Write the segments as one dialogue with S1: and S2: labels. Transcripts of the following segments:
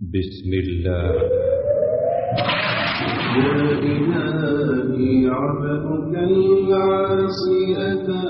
S1: بسم الله
S2: يا إلهي عبدك العاصي أتى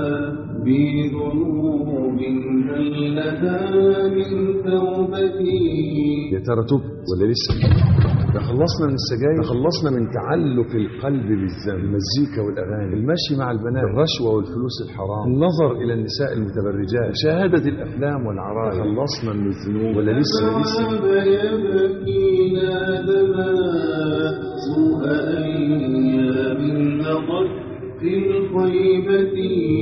S2: بذنوب هل لها من توبتي
S3: يا ترى تب ولا لسه تخلصنا من السجاير تخلصنا من تعلق القلب بالذنب المزيكا والاغاني المشي مع البنات الرشوه والفلوس الحرام النظر الى النساء المتبرجات مشاهده الافلام والعرايس تخلصنا من الذنوب ولا لسه لسه
S2: ذهب يبكينا دما سوء أيام مضت في الخيبة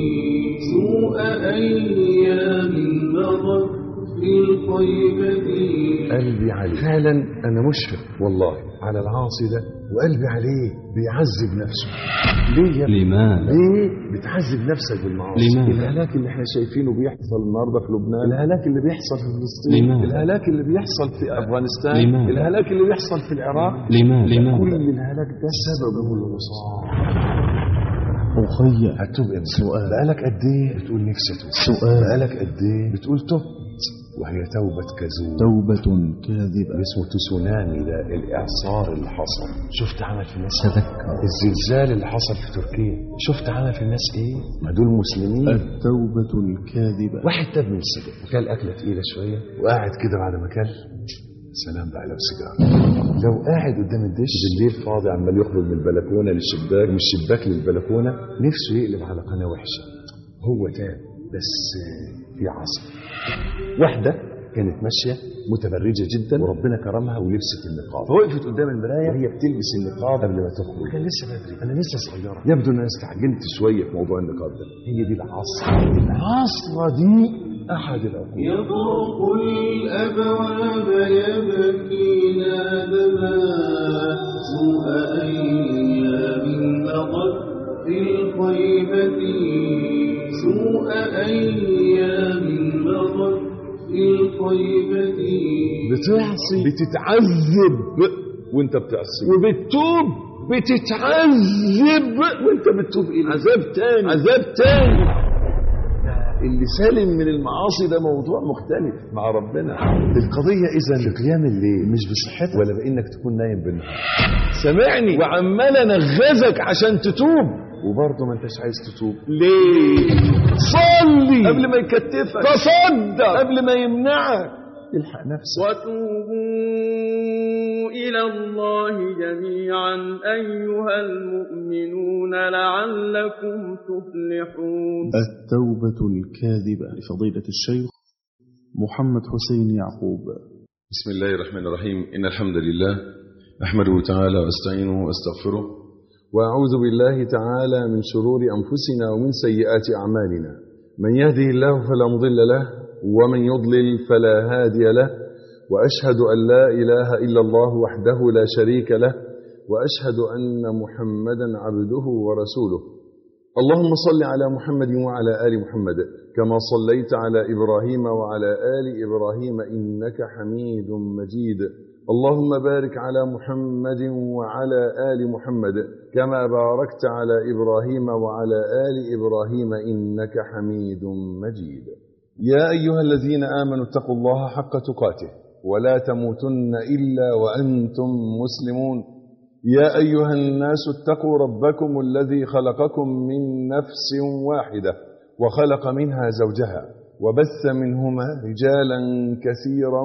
S2: سوء أيام مضت في الخيبة
S3: قلبي عليه فعلا انا مشفق والله على العاصي ده وقلبي عليه بيعذب نفسه ليه يا ابني؟
S1: لماذا
S3: ليه بتعذب نفسك بالمعاصي
S1: لماذا؟
S3: الهلاك اللي احنا شايفينه بيحصل النهارده في لبنان الهلاك اللي بيحصل في فلسطين
S1: لماذا؟
S3: الهلاك اللي بيحصل في افغانستان
S1: لماذا؟
S3: الهلاك اللي بيحصل في العراق
S1: لماذا
S3: كل
S1: لماذا
S3: الهلاك ده سببه الوصال
S4: أخي
S3: هتوب امتى
S4: سؤال.
S3: بقالك قد ايه بتقول نفسي اتوب
S4: سؤال.
S3: بقالك قد ايه بتقول تبت وهي توبة كذوب
S4: توبة كاذبة
S3: اسمه تسونامي ده الاعصار اللي حصل شفت عمل في الناس
S4: تذكر.
S3: الزلزال اللي حصل في تركيا شفت عمل في الناس ايه ما دول مسلمين
S4: التوبة الكاذبة
S3: واحد تاب من السجاير وكل اكله تقيله شويه وقاعد كده بعد ما كل سلام بقى لو سيجاره لو قاعد قدام الدش بالليل فاضي عمال يخرج من البلكونه للشباك من الشباك للبلكونه نفسه يقلب على قناه وحشه هو تاب بس في عصر واحده كانت ماشيه متبرجه جدا وربنا كرمها ولبست النقاب فوقفت قدام المرايه وهي بتلبس النقاب قبل ما تخرج كان لسه بدري انا لسه صغيره يبدو ان انا استعجلت شويه في موضوع النقاب ده هي دي العصر العصره دي احد العقول
S2: يطرق الأبواب يبكينا دما سوء أيام مضت في الخيبة سوء أيام مضت في الخيبة
S3: بتعصي بتتعذب وانت بتعصي وبتتوب بتتعذب وانت بتتوب الى عذاب تاني عذاب تاني اللي سالم من المعاصي ده موضوع مختلف مع ربنا القضية إذا في قيام الليل مش بصحتك ولا بإنك تكون نايم بالنهار سامعني وعمال أنغزك عشان تتوب وبرضه ما انتش عايز تتوب ليه صلي قبل ما يكتفك تصدق قبل ما يمنعك الحق نفسك
S5: وتوبوا إلى الله جميعا أيها المؤمنون لعلكم تفلحون
S4: التوبة الكاذبة لفضيلة الشيخ محمد حسين يعقوب
S3: بسم الله الرحمن الرحيم إن الحمد لله أحمده تعالى وأستعينه وأستغفره وأعوذ بالله تعالى من شرور أنفسنا ومن سيئات أعمالنا من يهده الله فلا مضل له ومن يضلل فلا هادي له وأشهد أن لا إله إلا الله وحده لا شريك له وأشهد أن محمدا عبده ورسوله اللهم صل على محمد وعلى آل محمد كما صليت على إبراهيم وعلى آل إبراهيم إنك حميد مجيد اللهم بارك على محمد وعلى آل محمد كما باركت على إبراهيم وعلى آل إبراهيم إنك حميد مجيد يا أيها الذين آمنوا اتقوا الله حق تقاته ولا تموتن إلا وأنتم مسلمون يا أيها الناس اتقوا ربكم الذي خلقكم من نفس واحدة وخلق منها زوجها وبث منهما رجالا كثيرا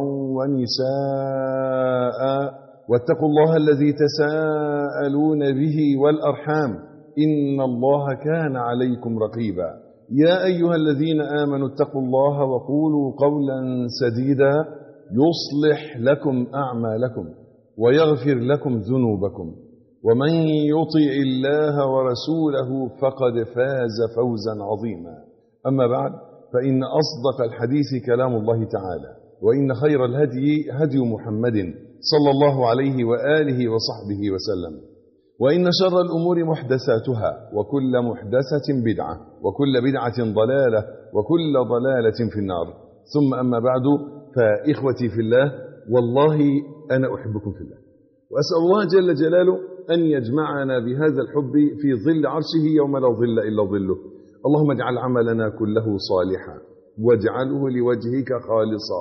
S3: ونساء واتقوا الله الذي تساءلون به والأرحام إن الله كان عليكم رقيبا يا أيها الذين آمنوا اتقوا الله وقولوا قولا سديدا يصلح لكم أعمالكم ويغفر لكم ذنوبكم ومن يطع الله ورسوله فقد فاز فوزا عظيما أما بعد فإن أصدق الحديث كلام الله تعالى وإن خير الهدي هدي محمد صلى الله عليه وآله وصحبه وسلم وإن شر الأمور محدثاتها وكل محدثة بدعة وكل بدعة ضلالة وكل ضلالة في النار ثم أما بعد فإخوتي في الله والله أنا أحبكم في الله وأسأل الله جل جلاله أن يجمعنا بهذا الحب في ظل عرشه يوم لا ظل إلا ظله اللهم اجعل عملنا كله صالحا واجعله لوجهك خالصا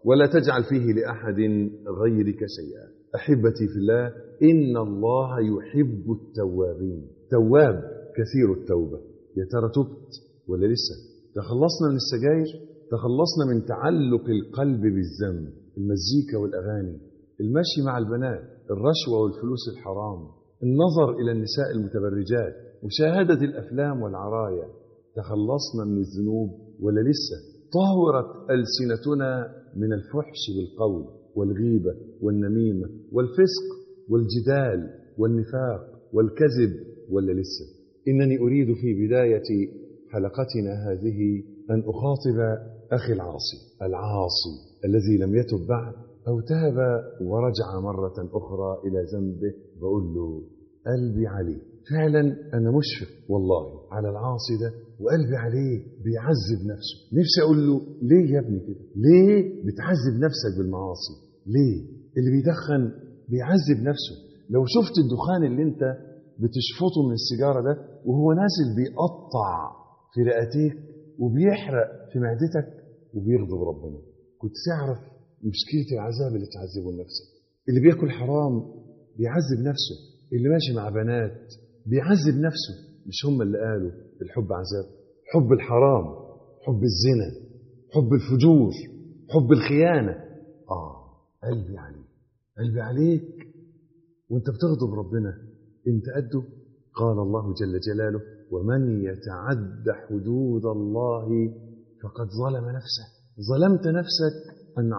S3: ولا تجعل فيه لأحد غيرك شيئا أحبتي في الله إن الله يحب التوابين تواب كثير التوبة يا ترى تبت ولا لسه تخلصنا من السجاير تخلصنا من تعلق القلب بالذنب المزيكا والأغاني المشي مع البنات الرشوة والفلوس الحرام النظر إلى النساء المتبرجات مشاهدة الأفلام والعرايا تخلصنا من الذنوب ولا لسه طهرت ألسنتنا من الفحش بالقول والغيبة والنميمة والفسق والجدال والنفاق والكذب ولا لسه إنني أريد في بداية حلقتنا هذه أن أخاطب أخي العاصي العاصي الذي لم يتب بعد أو تاب ورجع مرة أخرى إلى ذنبه بقول له قلبي عليه فعلا أنا مشفق والله على العاصي ده وقلبي عليه بيعذب نفسه نفسي أقول له ليه يا ابني كده ليه بتعذب نفسك بالمعاصي ليه اللي بيدخن بيعذب نفسه لو شفت الدخان اللي انت بتشفطه من السيجارة ده وهو نازل بيقطع في رئتيك وبيحرق في معدتك وبيغضب ربنا كنت تعرف مشكلة العذاب اللي تعذبه لنفسك اللي بياكل حرام بيعذب نفسه اللي ماشي مع بنات بيعذب نفسه مش هم اللي قالوا الحب عذاب حب الحرام حب الزنا حب الفجور حب الخيانة آه قلبي عليك قلبي عليك وانت بتغضب ربنا انت قده قال الله جل جلاله ومن يتعد حدود الله فقد ظلم نفسه ظلمت نفسك أن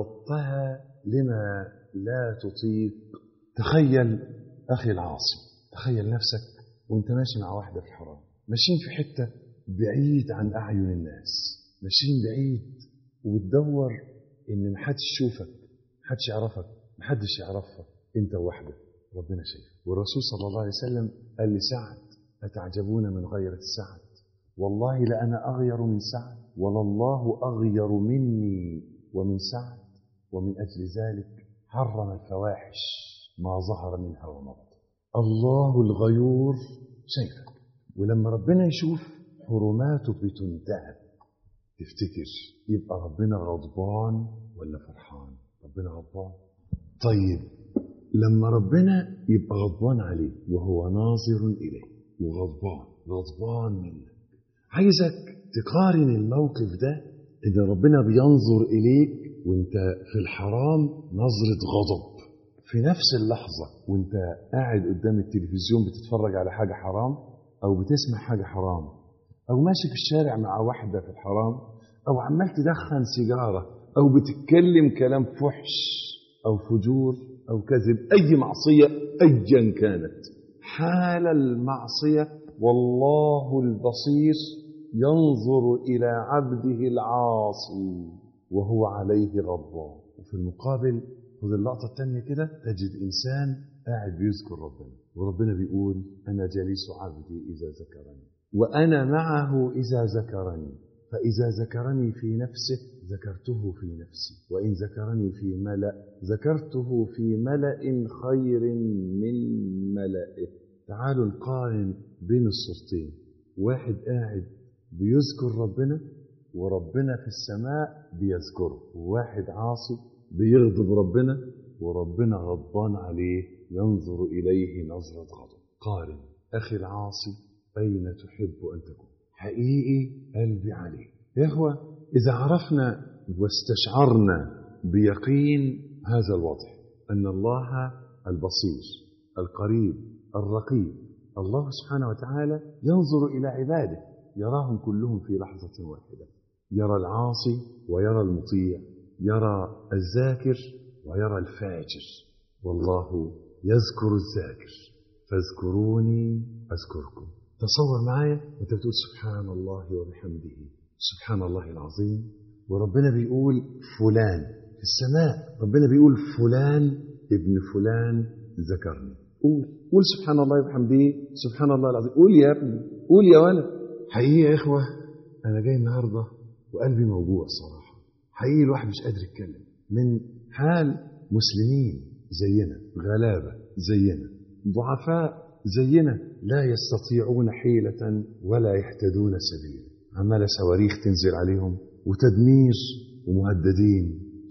S3: عرضتها لما لا تطيق تخيل أخي العاصي تخيل نفسك وانت ماشي مع واحدة في الحرام ماشيين في حتة بعيد عن أعين الناس ماشيين بعيد وبتدور إن محدش يشوفك محدش يعرفك محدش يعرفك انت وحدك ربنا شايف والرسول صلى الله عليه وسلم قال لسعد أتعجبون من غيرة سعد والله لأنا أغير من سعد ولله أغير مني ومن سعد ومن أجل ذلك حرم الفواحش ما ظهر منها وما بطن الله الغيور شايفك ولما ربنا يشوف حرماته بتنتهك تفتكر يبقى ربنا غضبان ولا فرحان ربنا غضبان طيب لما ربنا يبقى غضبان عليه وهو ناظر إليه وغضبان غضبان منك عايزك تقارن الموقف ده إن ربنا بينظر إليك وانت في الحرام نظرة غضب في نفس اللحظة وانت قاعد قدام التلفزيون بتتفرج على حاجة حرام أو بتسمع حاجة حرام أو ماشي في الشارع مع واحدة في الحرام أو عمال تدخن سيجارة أو بتتكلم كلام فحش أو فجور أو كذب أي معصية أيا كانت حال المعصية والله البصير ينظر إلى عبده العاصي وهو عليه غضبان وفي المقابل خذ اللقطة الثانية كده تجد إنسان قاعد بيذكر ربنا وربنا بيقول أنا جليس عبدي إذا ذكرني وأنا معه إذا ذكرني فإذا ذكرني في نفسه ذكرته في نفسي وإن ذكرني في ملأ ذكرته في ملأ خير من ملئه تعالوا نقارن بين الصورتين واحد قاعد بيذكر ربنا وربنا في السماء بيذكره وواحد عاصي بيغضب ربنا وربنا غضبان عليه ينظر إليه نظرة غضب قارن أخي العاصي أين تحب أن تكون حقيقي قلبي عليه يا إخوة إذا عرفنا واستشعرنا بيقين هذا الوضع أن الله البصير القريب الرقيب الله سبحانه وتعالى ينظر إلى عباده يراهم كلهم في لحظة واحدة يرى العاصي ويرى المطيع يرى الذاكر ويرى الفاجر والله يذكر الذاكر فاذكروني أذكركم تصور معايا وانت بتقول سبحان الله وبحمده سبحان الله العظيم وربنا بيقول فلان في السماء ربنا بيقول فلان ابن فلان ذكرني قول قول سبحان الله وبحمده سبحان الله العظيم قول يا ابني قول يا ولد حقيقي يا إخوة أنا جاي النهاردة وقلبي موجوع صراحة حقيقي الواحد مش قادر يتكلم من حال مسلمين زينا غلابة زينا ضعفاء زينا لا يستطيعون حيلة ولا يهتدون سبيلا عمالة صواريخ تنزل عليهم وتدمير ومهددين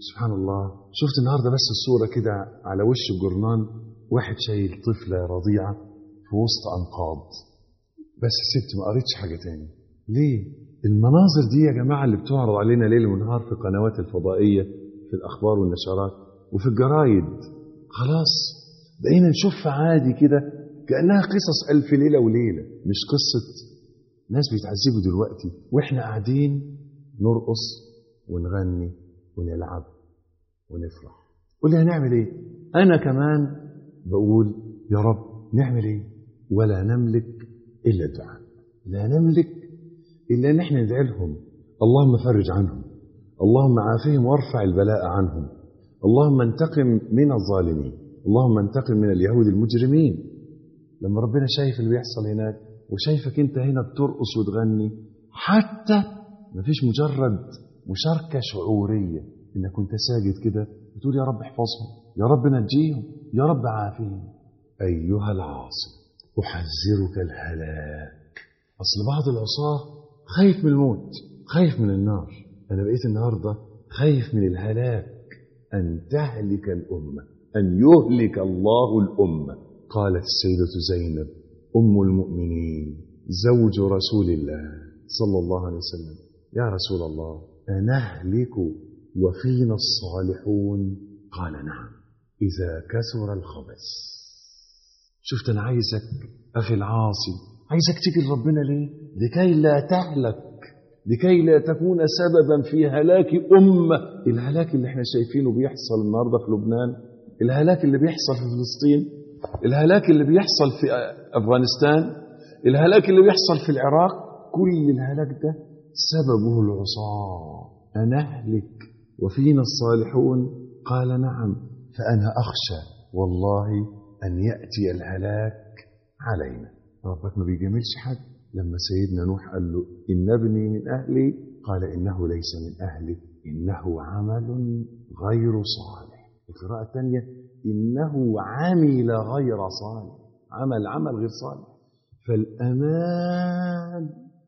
S3: سبحان الله شفت النهارده بس الصوره كده على وش الجرنان واحد شايل طفله رضيعه في وسط انقاض بس سبت ما قريتش حاجه تاني ليه المناظر دي يا جماعه اللي بتعرض علينا ليل ونهار في القنوات الفضائيه في الاخبار والنشرات وفي الجرايد خلاص بقينا نشوفها عادي كده كانها قصص الف ليله وليله مش قصه ناس بيتعذبوا دلوقتي واحنا قاعدين نرقص ونغني ونلعب ونفرح قول لي هنعمل ايه انا كمان بقول يا رب نعمل ايه ولا نملك الا الدعاء لا نملك الا ان احنا ندعي لهم اللهم فرج عنهم اللهم عافهم وارفع البلاء عنهم اللهم انتقم من الظالمين اللهم انتقم من اليهود المجرمين لما ربنا شايف اللي بيحصل هناك وشايفك انت هنا بترقص وتغني حتى مفيش مجرد مشاركة شعورية انك كنت ساجد كده بتقول يا رب احفظهم يا رب نجيهم يا رب عافيهم أيها العاصي أحذرك الهلاك أصل بعض العصاة خايف من الموت خايف من النار أنا بقيت النهاردة خايف من الهلاك أن تهلك الأمة أن يهلك الله الأمة قالت السيدة زينب أم المؤمنين زوج رسول الله صلى الله عليه وسلم يا رسول الله أنهلك وفينا الصالحون قال نعم إذا كثر الخبث شفت أنا عايزك أخي العاصي عايزك تيجي لربنا ليه لكي لا تهلك لكي لا تكون سببا في هلاك أمة الهلاك اللي احنا شايفينه بيحصل النهاردة في لبنان الهلاك اللي بيحصل في فلسطين الهلاك اللي بيحصل في أفغانستان الهلاك اللي بيحصل في العراق كل الهلاك ده سببه العصاة أنهلك وفينا الصالحون قال نعم فأنا أخشى والله أن يأتي الهلاك علينا ربك ما بيجاملش حد لما سيدنا نوح قال له إن ابني من أهلي قال إنه ليس من أهلي إنه عمل غير صالح القراءة الثانية إنه عمل غير صالح عمل عمل غير صالح فالأمان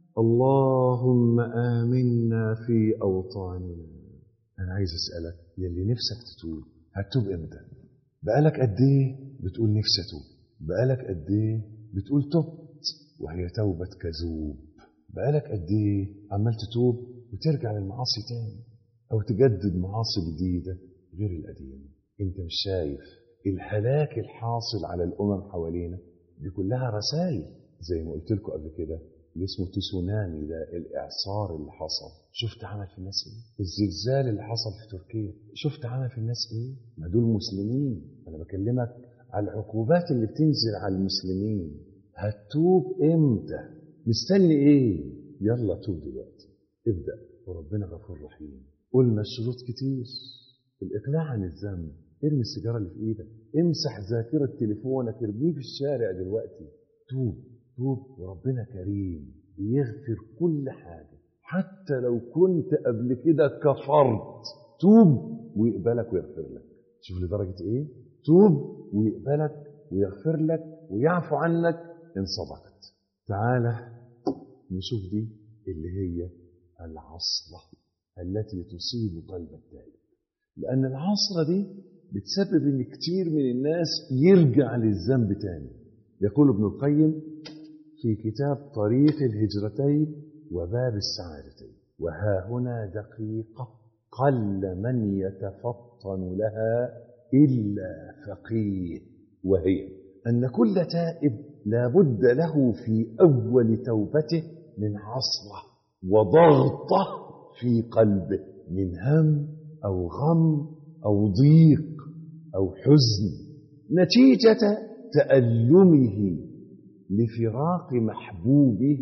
S3: اللهم آمنا في أوطاننا أنا عايز أسألك يلي نفسك تتوب هتتوب إمتى بقالك قد إيه بتقول نفسي أتوب بقالك قد إيه بتقول تبت وهي توبة كذوب بقالك قد إيه عمال تتوب وترجع للمعاصي تاني أو تجدد معاصي جديدة غير القديمة أنت مش شايف الهلاك الحاصل على الأمم حوالينا دي كلها رسائل زي ما قلت لكم قبل كده اللي اسمه تسونامي ده الإعصار اللي حصل شفت عمل في الناس ايه الزلزال اللي حصل في تركيا شفت عمل في الناس ايه ما دول مسلمين انا بكلمك على العقوبات اللي بتنزل على المسلمين هتوب امتى مستني ايه يلا توب دلوقتي ابدأ وربنا غفور رحيم قلنا الشروط كتير الإقلاع عن الذنب ارمي السيجارة اللي في ايدك امسح ذاكرة تليفونك ارميه في الشارع دلوقتي توب توب وربنا كريم بيغفر كل حاجة حتى لو كنت قبل كده كفرت توب ويقبلك ويغفر لك شوف لدرجة ايه توب ويقبلك ويغفر لك ويعفو عنك ان صدقت تعالى نشوف دي اللي هي العصرة التي تصيب قلب التائب لأن العصرة دي بتسبب ان كتير من الناس يرجع للذنب تاني يقول ابن القيم في كتاب طريق الهجرتين وباب السعادتين وها هنا دقيقة قل من يتفطن لها إلا فقيه وهي أن كل تائب لا بد له في أول توبته من عصرة وضغطة في قلبه من هم أو غم أو ضيق أو حزن نتيجة تألمه لفراق محبوبه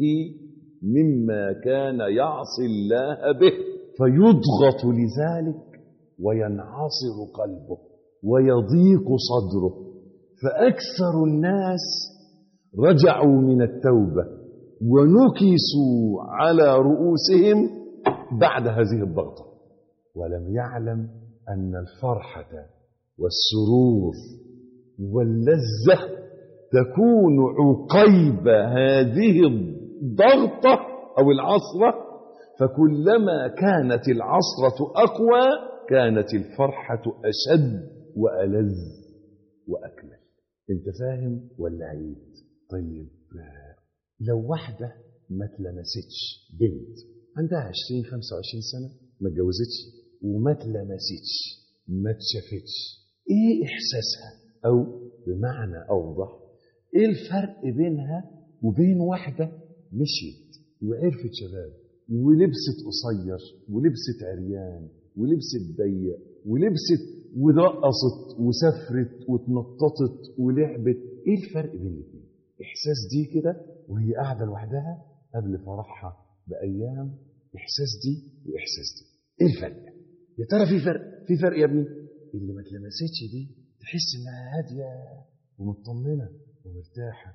S3: مما كان يعصي الله به فيضغط لذلك وينعصر قلبه ويضيق صدره فأكثر الناس رجعوا من التوبة ونكسوا على رؤوسهم بعد هذه الضغطة ولم يعلم أن الفرحة والسرور واللذة تكون عقيب هذه الضغطة أو العصرة فكلما كانت العصرة أقوى كانت الفرحة أشد وألذ وأكمل أنت فاهم ولا عيد طيب لو واحدة ما اتلمستش بنت عندها 20 25 سنة ما اتجوزتش وما اتلمستش ما اتشافتش ايه احساسها او بمعنى اوضح ايه الفرق بينها وبين واحدة مشيت وعرفت شباب ولبست قصير ولبست عريان ولبست ضيق ولبست ورقصت وسافرت واتنططت ولعبت ايه الفرق بين الاثنين احساس دي كده وهي قاعده لوحدها قبل فرحها بايام احساس دي واحساس دي ايه الفرق يا ترى في فرق في فرق يا ابني اللي ما اتلمستش دي تحس انها هاديه ومطمنه ومرتاحه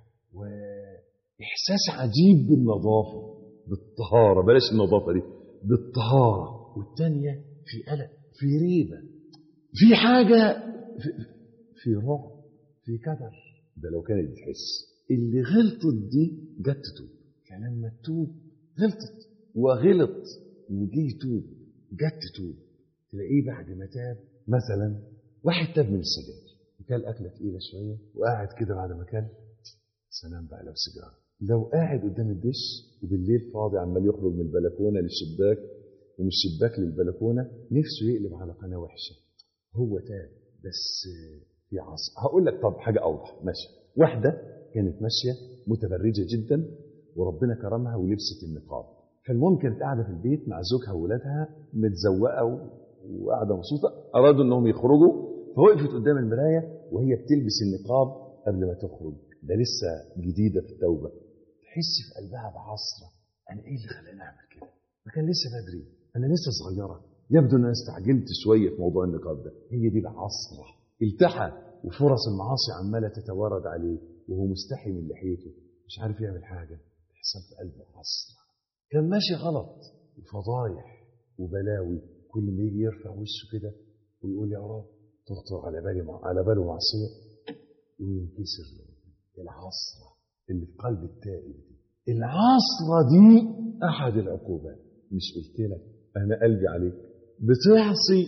S3: واحساس عجيب بالنظافه بالطهاره بلاش النظافه دي بالطهاره والتانيه في قلق في ريبه في حاجه في, في رعب في كدر ده لو كانت بتحس اللي غلطت دي جت تتوب فلما تتوب غلطت وغلط وجه يتوب جت تتوب تلاقيه بعد ما تاب مثلا واحد تاب من السجاير وكل اكله تقيله شويه وقاعد كده بعد ما كل سلام بقى لو سيجاره لو قاعد قدام الدش وبالليل فاضي عمال يخرج من البلكونه للشباك ومن الشباك للبلكونه نفسه يقلب على قناه وحشه هو تاب بس في عصر هقول لك طب حاجه اوضح ماشي واحده كانت ماشيه متبرجه جدا وربنا كرمها ولبست النقاب فالمهم كانت قاعده في البيت مع زوجها وولادها متزوقه وقاعده مبسوطه ارادوا انهم يخرجوا فوقفت قدام المرايه وهي بتلبس النقاب قبل ما تخرج ده لسه جديده في التوبه تحس في قلبها بعصره انا ايه اللي خلاني اعمل كده؟ ما كان لسه بدري انا لسه صغيره يبدو ان انا استعجلت شويه في موضوع النقاب ده هي دي العصره التحى وفرص المعاصي عماله تتوارد عليه وهو مستحي من لحيته مش عارف يعمل حاجه تحصل في قلبه عصره كان ماشي غلط وفضايح وبلاوي كل ما يجي يرفع وشه كده ويقول يا رب تخطر على بالي على باله معصيه وينكسر له العصره اللي في قلب التائب دي العصره دي احد العقوبات مش قلت لك انا قلبي عليك بتعصي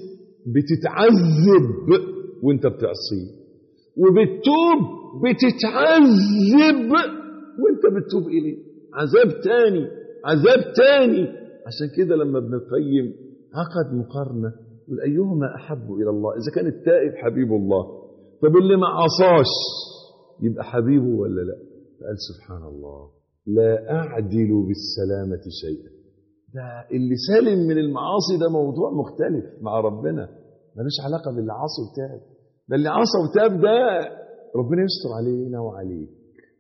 S3: بتتعذب وانت بتعصيه وبتتوب بتتعذب وانت بتتوب اليه عذاب تاني عذاب تاني عشان كده لما ابن القيم عقد مقارنة يقول أيهما أحب إلى الله إذا كان التائب حبيب الله طب اللي ما عصاش يبقى حبيبه ولا لا فقال سبحان الله لا أعدل بالسلامة شيئا ده اللي سالم من المعاصي ده موضوع مختلف مع ربنا ملوش علاقة باللي عاصي وتاب ده اللي عصى وتاب ده ربنا يستر علينا وعليك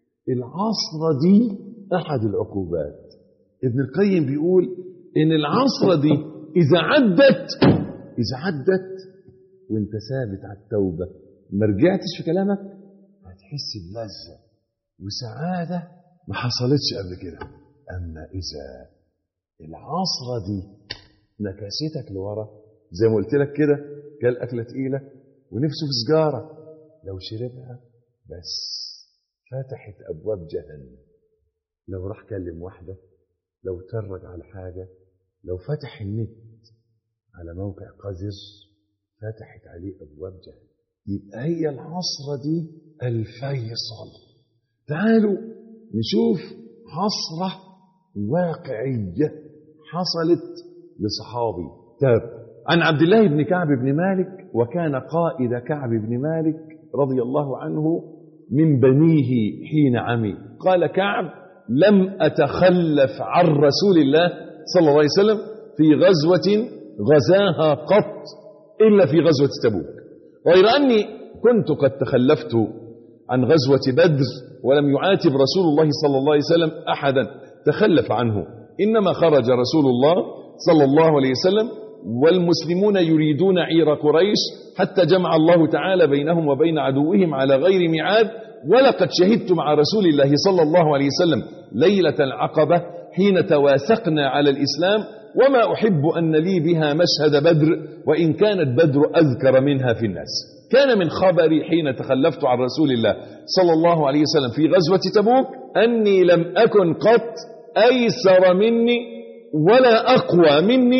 S3: العصرة دي أحد العقوبات ابن القيم بيقول إن العصرة دي إذا عدت إذا عدت وأنت ثابت على التوبة ما رجعتش في كلامك هتحس بلذة وسعادة ما حصلتش قبل كده أما إذا العصرة دي نكستك لورا زي ما قلت لك كده كل أكلة تقيلة ونفسه في سجارة لو شربها بس فتحت أبواب جهنم لو راح كلم واحدة لو ترج على حاجة لو فتح النت على موقع قذر فتحت عليه أبواب جهنم يبقى هي العصرة دي الفيصل تعالوا نشوف عصرة واقعية حصلت لصحابي تاب عن عبد الله بن كعب بن مالك وكان قائد كعب بن مالك رضي الله عنه من بنيه حين عمي قال كعب لم أتخلف عن رسول الله صلى الله عليه وسلم في غزوة غزاها قط إلا في غزوة تبوك غير أني كنت قد تخلفت عن غزوة بدر ولم يعاتب رسول الله صلى الله عليه وسلم أحدا تخلف عنه إنما خرج رسول الله صلى الله عليه وسلم والمسلمون يريدون عير قريش حتى جمع الله تعالى بينهم وبين عدوهم على غير ميعاد ولقد شهدت مع رسول الله صلى الله عليه وسلم ليلة العقبة حين تواسقنا على الإسلام وما أحب أن لي بها مشهد بدر وإن كانت بدر أذكر منها في الناس كان من خبري حين تخلفت عن رسول الله صلى الله عليه وسلم في غزوة تبوك أني لم أكن قط أيسر مني ولا أقوى مني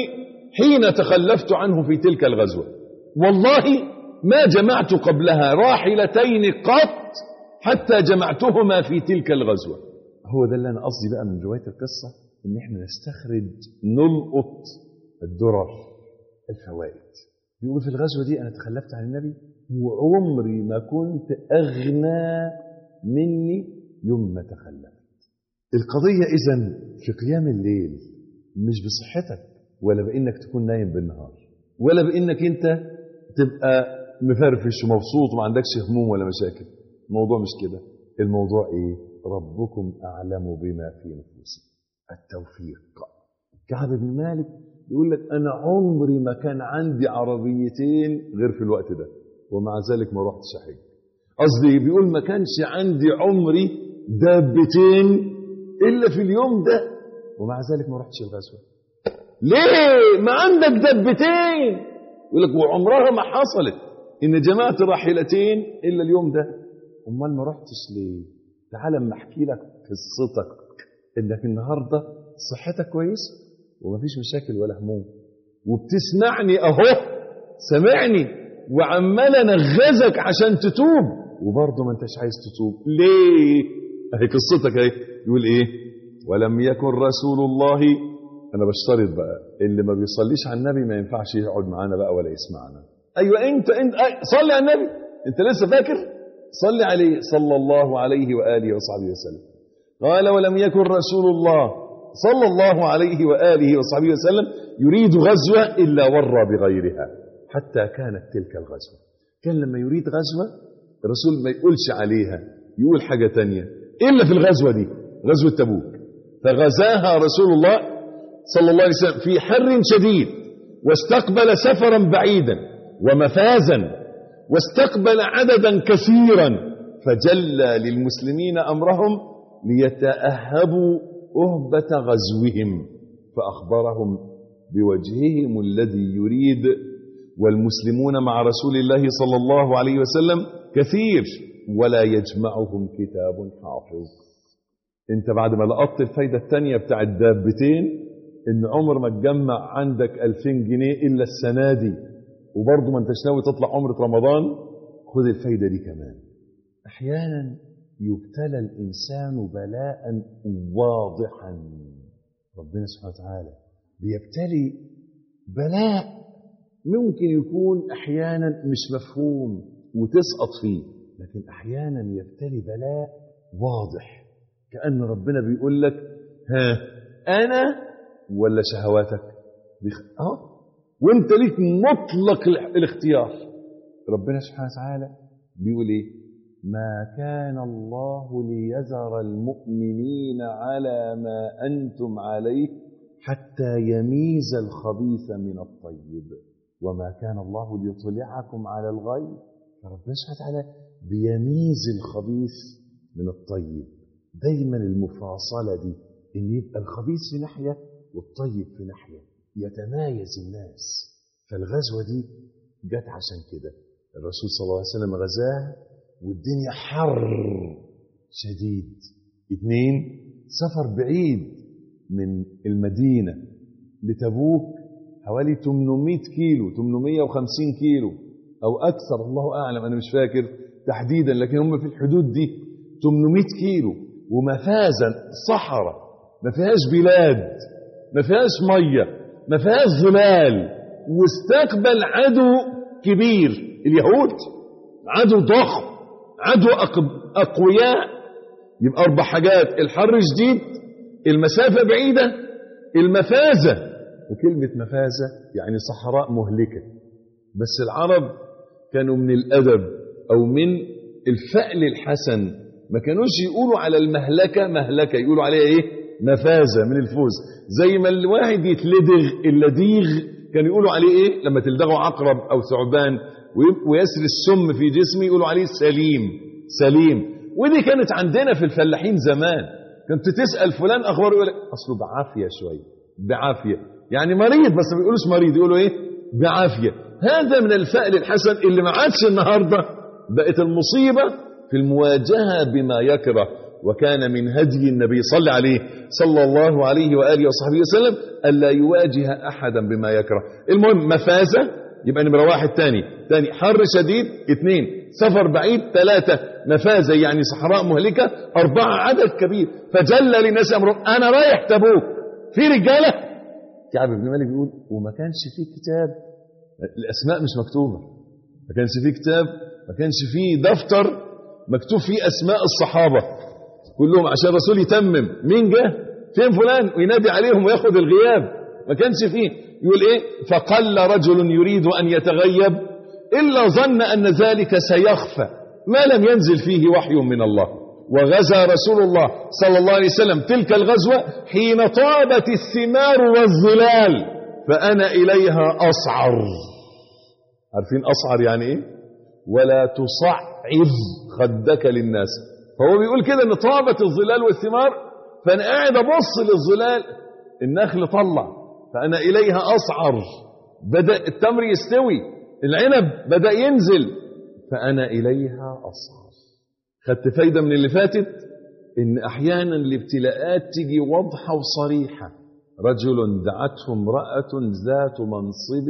S3: حين تخلفت عنه في تلك الغزوة والله ما جمعت قبلها راحلتين قط حتى جمعتهما في تلك الغزوة هو ده اللي أنا قصدي بقى من رواية القصة إن إحنا نستخرج نلقط الدرر الفوائد بيقول في الغزوة دي أنا تخلفت عن النبي وعمري ما كنت أغنى مني يوم ما تخلفت القضية إذا في قيام الليل مش بصحتك ولا بإنك تكون نايم بالنهار ولا بإنك أنت تبقى مفرفش ومبسوط وما عندكش هموم ولا مشاكل الموضوع مش كده الموضوع إيه ربكم أعلم بما في نفوسكم التوفيق كعب بن مالك يقول لك أنا عمري ما كان عندي عربيتين غير في الوقت ده ومع ذلك ما رحتش أحج قصدي بيقول ما كانش عندي عمري دابتين إلا في اليوم ده ومع ذلك ما رحتش الغزوة ليه ما عندك دبتين يقول لك وعمرها ما حصلت ان جمعت راحلتين الا اليوم ده امال ما رحتش ليه تعال اما احكي لك قصتك انك النهارده صحتك كويسه ومفيش مشاكل ولا هموم وبتسمعني اهو سامعني وعمال انغزك عشان تتوب وبرضه ما انتش عايز تتوب ليه اهي قصتك اهي يقول ايه ولم يكن رسول الله انا بشترط بقى اللي ما بيصليش على النبي ما ينفعش يقعد معانا بقى ولا يسمعنا ايوه انت انت أي صلي على النبي انت لسه فاكر صلي عليه صلى الله عليه واله وصحبه وسلم قال ولم يكن رسول الله صلى الله عليه واله وصحبه وسلم يريد غزوه الا ورى بغيرها حتى كانت تلك الغزوه كان لما يريد غزوه الرسول ما يقولش عليها يقول حاجه تانية الا في الغزوه دي غزوه تبوك فغزاها رسول الله صلى الله عليه وسلم في حر شديد واستقبل سفرا بعيدا ومفازا واستقبل عددا كثيرا فجلى للمسلمين امرهم ليتاهبوا اهبه غزوهم فاخبرهم بوجههم الذي يريد والمسلمون مع رسول الله صلى الله عليه وسلم كثير ولا يجمعهم كتاب حافظ انت بعد ما لقطت الفايده الثانيه بتاع الدابتين ان عمر ما تجمع عندك 2000 جنيه الا السنه دي وبرضه ما انتش ناوي تطلع عمره رمضان خد الفايده دي كمان احيانا يبتلى الانسان بلاء واضحا ربنا سبحانه وتعالى بيبتلي بلاء ممكن يكون احيانا مش مفهوم وتسقط فيه لكن احيانا يبتلي بلاء واضح كان ربنا بيقول لك ها انا ولا شهواتك بيخ... اه وانت ليك مطلق الاختيار ربنا سبحانه وتعالى بيقول ايه ما كان الله ليذر المؤمنين على ما انتم عليه حتى يميز الخبيث من الطيب وما كان الله ليطلعكم على الغيب فربنا سبحانه وتعالى بيميز الخبيث من الطيب دايما المفاصله دي ان يبقى الخبيث في ناحيه والطيب في ناحية يتمايز الناس فالغزوة دي جت عشان كده الرسول صلى الله عليه وسلم غزاها والدنيا حر شديد اثنين سفر بعيد من المدينة لتبوك حوالي 800 كيلو 850 كيلو أو أكثر الله أعلم أنا مش فاكر تحديدا لكن هم في الحدود دي 800 كيلو ومفازا صحراء ما فيهاش بلاد ما فيهاش ميه ما فيهاش ظلال واستقبل عدو كبير اليهود عدو ضخم عدو اقوياء يبقى اربع حاجات الحر شديد المسافه بعيده المفازه وكلمه مفازه يعني صحراء مهلكه بس العرب كانوا من الادب او من الفأل الحسن ما كانوش يقولوا على المهلكه مهلكه يقولوا عليها ايه مفازة من الفوز زي ما الواحد يتلدغ اللديغ كانوا يقولوا عليه ايه لما تلدغه عقرب او ثعبان ويسري السم في جسمه يقولوا عليه سليم سليم ودي كانت عندنا في الفلاحين زمان كنت تسأل فلان اخباره يقول اصله بعافية شوية بعافية يعني مريض بس ما بيقولوش مريض يقولوا ايه بعافية هذا من الفأل الحسن اللي ما عادش النهاردة بقت المصيبة في المواجهة بما يكره وكان من هدي النبي صلى عليه صلى الله عليه وآله وصحبه وسلم ألا يواجه أحدا بما يكره المهم مفازة يبقى نمرة واحد تاني تاني حر شديد اثنين سفر بعيد ثلاثة مفازة يعني صحراء مهلكة أربعة عدد كبير فجل للناس أمرهم أنا رايح تبوك في رجالة كعب بن مالك بيقول وما كانش فيه كتاب الأسماء مش مكتوبة ما كانش فيه كتاب ما كانش فيه دفتر مكتوب فيه أسماء الصحابة كلهم عشان الرسول يتمم مين جه فين فلان وينادي عليهم وياخد الغياب ما كانش فيه يقول ايه فقل رجل يريد ان يتغيب الا ظن ان ذلك سيخفى ما لم ينزل فيه وحي من الله وغزا رسول الله صلى الله عليه وسلم تلك الغزوه حين طابت الثمار والظلال فانا اليها اصعر عارفين اصعر يعني ايه ولا تصعر خدك للناس فهو بيقول كده ان طابت الظلال والثمار فانا قاعد ابص للظلال النخل طلع فانا اليها اصعر بدا التمر يستوي العنب بدا ينزل فانا اليها اصعر خدت فايده من اللي فاتت ان احيانا الابتلاءات تيجي واضحه وصريحه رجل دعته امراه ذات منصب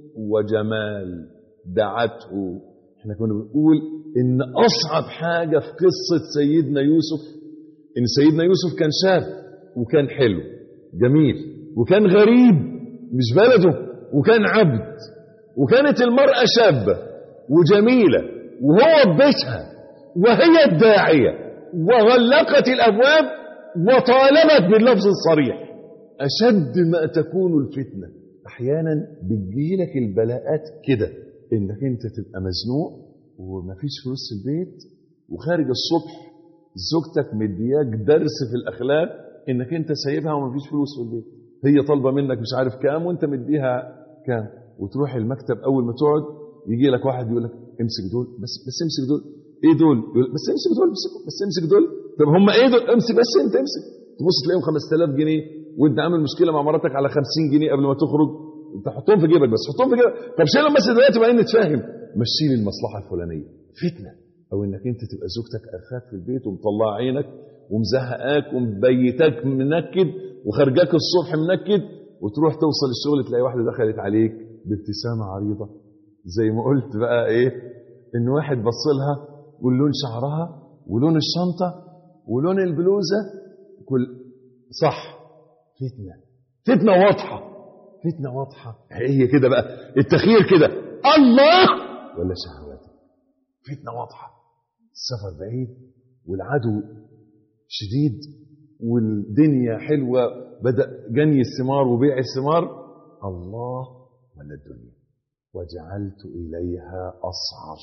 S3: وجمال دعته احنا كنا بنقول ان اصعب حاجه في قصه سيدنا يوسف ان سيدنا يوسف كان شاب وكان حلو جميل وكان غريب مش بلده وكان عبد وكانت المراه شابه وجميله وهو ببيتها وهي الداعيه وغلقت الابواب وطالبت باللفظ الصريح اشد ما تكون الفتنه احيانا بتجيلك البلاءات كده انك انت تبقى مزنوق ومفيش فلوس في البيت وخارج الصبح زوجتك مدياك درس في الاخلاق انك انت سايبها ومفيش فلوس في البيت هي طالبه منك مش عارف كام وانت مديها كام وتروح المكتب اول ما تقعد يجي لك واحد يقول لك امسك دول بس بس امسك دول ايه دول يقول بس امسك دول بس, بس امسك دول طب هم ايه دول امسك بس انت امسك تبص تلاقيهم 5000 جنيه وانت عامل مشكله مع مراتك على 50 جنيه قبل ما تخرج انت حطهم في جيبك بس حطهم في جيبك طب شيلهم بس دلوقتي وبعدين نتفاهم مشي لي المصلحه الفلانيه فتنه او انك انت تبقى زوجتك قرفاك في البيت ومطلعه عينك ومزهقاك ومبيتاك منكد وخرجاك الصبح منكد وتروح توصل الشغل تلاقي واحده دخلت عليك بابتسامه عريضه زي ما قلت بقى ايه ان واحد بص لها ولون شعرها ولون الشنطه ولون البلوزه كل صح فتنه فتنه واضحه فتنه واضحه هي كده بقى التخيير كده الله ولا شهواتك فتنه واضحه السفر بعيد والعدو شديد والدنيا حلوه بدا جني الثمار وبيع الثمار الله ولا الدنيا وجعلت اليها اصعر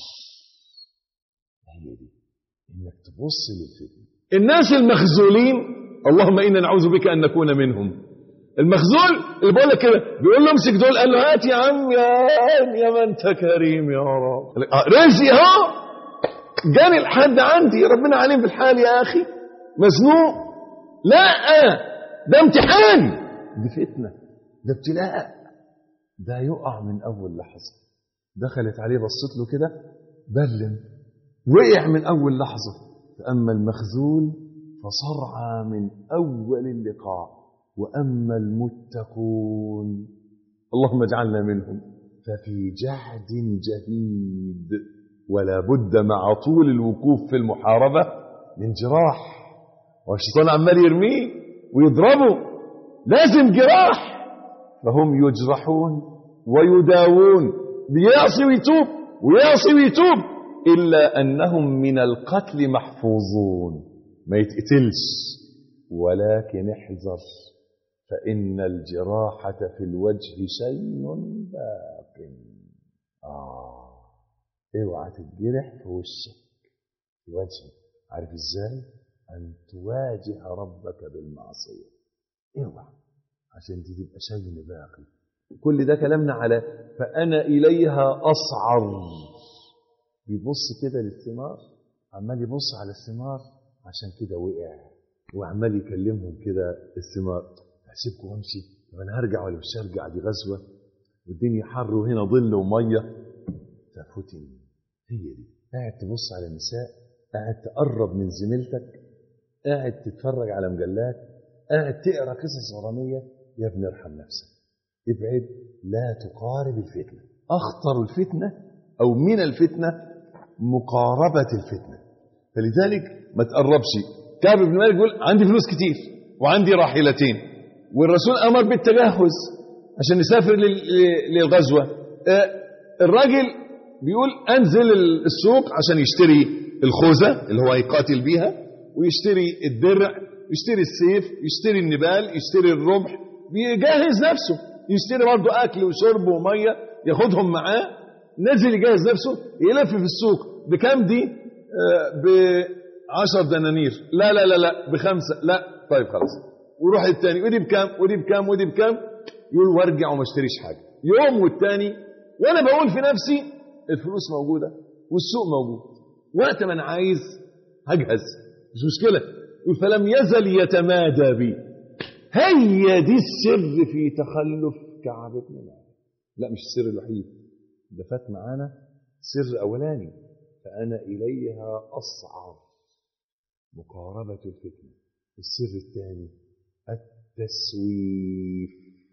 S3: هي دي انك تبص للفتنه الناس المخذولين اللهم انا نعوذ بك ان نكون منهم المخذول اللي بقول لك كده بيقول له امسك دول قال له هات يا عم يا يا ما انت كريم يا رب رزقي اهو جاني لحد عندي ربنا عليم في الحال يا اخي مزنوق لا ده امتحان دي فتنه ده ابتلاء ده يقع من اول لحظه دخلت عليه بصت له كده بلم وقع من اول لحظه فاما المخذول فصرعى من اول اللقاء واما المتقون اللهم اجعلنا منهم ففي جعد جهيد ولا بد مع طول الوقوف في المحاربه من جراح والشيطان عمال يرميه ويضربه لازم جراح فهم يجرحون ويداوون بيعصي ويتوب ويعصي ويتوب إلا أنهم من القتل محفوظون ما يتقتلش ولكن احذر فإن الجراحة في الوجه شيء باق آه اوعى تتجرح في وشك في وجهك عارف ازاي؟ أن تواجه ربك بالمعصية اوعى عشان دي تبقى شيء باقي كل ده كلامنا على فأنا إليها أصعر بيبص كده للثمار عمال يبص على الثمار عشان كده وقع وعمال يكلمهم كده الثمار هسيبكم وامشي طب انا هرجع ولا مش هرجع دي غزوه والدنيا حر وهنا ظل وميه ففتن هي دي قاعد تبص على النساء قاعد تقرب من زميلتك قاعد تتفرج على مجلات قاعد تقرا قصص غراميه يا ابني ارحم نفسك ابعد لا تقارب الفتنه اخطر الفتنه او من الفتنه مقاربه الفتنه فلذلك ما تقربش كعب بن مالك يقول عندي فلوس كتير وعندي راحلتين والرسول امر بالتجهز عشان نسافر لل- للغزوه آه، الراجل بيقول انزل السوق عشان يشتري الخوذه اللي هو هيقاتل بيها ويشتري الدرع يشتري السيف يشتري النبال يشتري الرمح بيجهز نفسه يشتري برضه اكل وشرب وميه ياخدهم معاه نزل يجهز نفسه يلف في السوق بكام دي ب 10 دنانير لا لا لا لا بخمسه لا طيب خلاص وروح الثاني ودي بكام ودي بكام ودي بكام يقول وارجع وما اشتريش حاجه يوم والتاني وانا بقول في نفسي الفلوس موجوده والسوق موجود وقت ما انا عايز هجهز مش مشكله يقول فلم يزل يتمادى بي هي دي السر في تخلف كعب بن مالك لا مش السر الوحيد ده فات معانا سر اولاني فانا اليها اصعب مقاربه الفتنه السر الثاني التسويف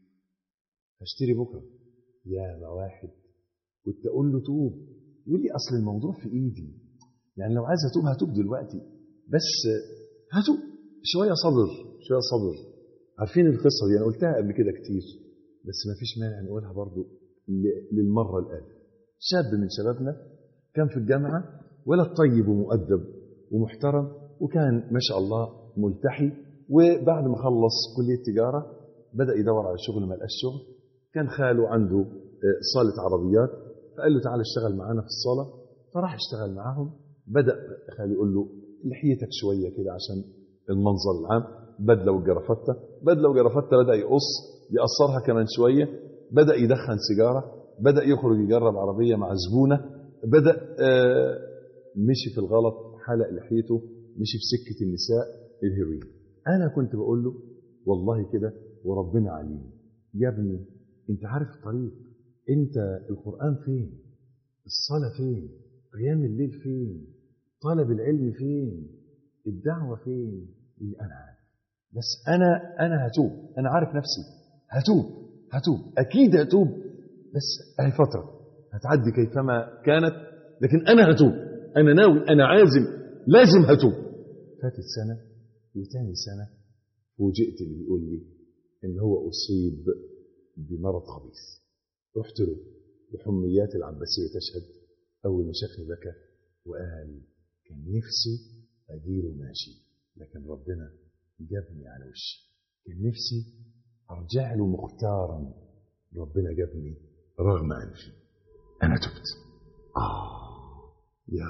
S3: هشتري بكره يا ما واحد كنت اقول له توب يقول لي اصل الموضوع في ايدي يعني لو عايز اتوب هتوب دلوقتي بس هتوب شويه صبر شويه صبر عارفين القصه دي انا قلتها قبل كده كتير بس ما فيش مانع نقولها برضو ل- للمره الالف شاب من شبابنا كان في الجامعه ولد طيب ومؤدب ومحترم وكان ما شاء الله ملتحي وبعد ما خلص كليه تجاره بدا يدور على شغل ما لقاش شغل كان خاله عنده آه، صاله عربيات فقال له تعالى اشتغل معانا في الصاله فراح اشتغل معاهم بدا خاله يقول له لحيتك شويه كده عشان المنظر العام بدله وجرافته بدله وجرافته بدا يقص يقصرها كمان شويه بدا يدخن سيجاره بدا يخرج يجرب عربيه مع زبونه بدا آه، مشي في الغلط حلق لحيته مشي في سكه النساء الهيروين انا كنت بقول له والله كده وربنا عليم يا ابني انت عارف الطريق انت القران فين الصلاه فين قيام الليل فين طلب العلم فين الدعوه فين يقول لي انا عارف بس انا انا هتوب انا عارف نفسي هتوب هتوب اكيد هتوب بس هي فتره هتعدي كيفما كانت لكن انا هتوب انا ناوي انا عازم لازم هتوب فاتت سنه وتاني سنه فوجئت اللي بيقول لي ان هو اصيب بمرض خبيث رحت له وحميات العباسيه تشهد اول ما شافني بكى وقال كان نفسي اجيله ماشي لكن ربنا جابني على وشي كان نفسي ارجع له مختارا ربنا جابني رغم انفي انا تبت اه يا